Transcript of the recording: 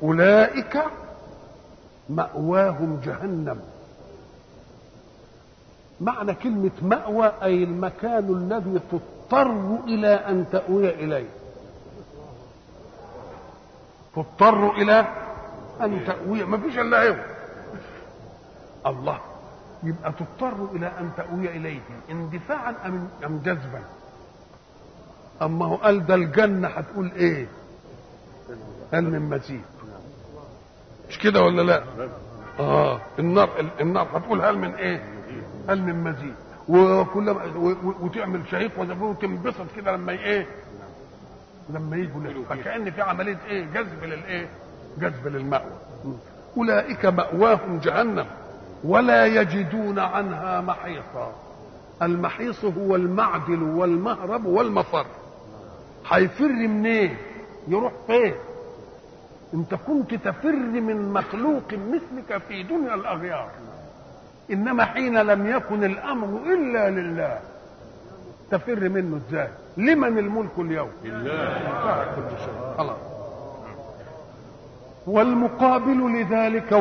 أولئك مأواهم جهنم معنى كلمة مأوى أي المكان الذي تضطر إلى أن تأوي إليه تضطر إلى أن تأوي ما فيش إلا هو الله يبقى تضطر إلى أن تأوي إليه اندفاعا أم أم جذبا أما هو قال ده الجنة هتقول إيه؟ هل من مزيد مش كده ولا لا؟ اه النار النار هتقول هل من ايه؟ هل من مزيد وكل وتعمل شهيق وزبون وتنبسط كده لما ايه؟ لما يجوا له فكأن في عملية ايه؟ جذب للايه؟ جذب للمأوى أولئك مأواهم جهنم ولا يجدون عنها محيصا المحيص هو المعدل والمهرب والمفر هيفر منين إيه؟ يروح فين انت كنت تفر من مخلوق مثلك في دنيا الاغيار انما حين لم يكن الامر الا لله تفر منه ازاي لمن الملك اليوم لله خلاص والمقابل لذلك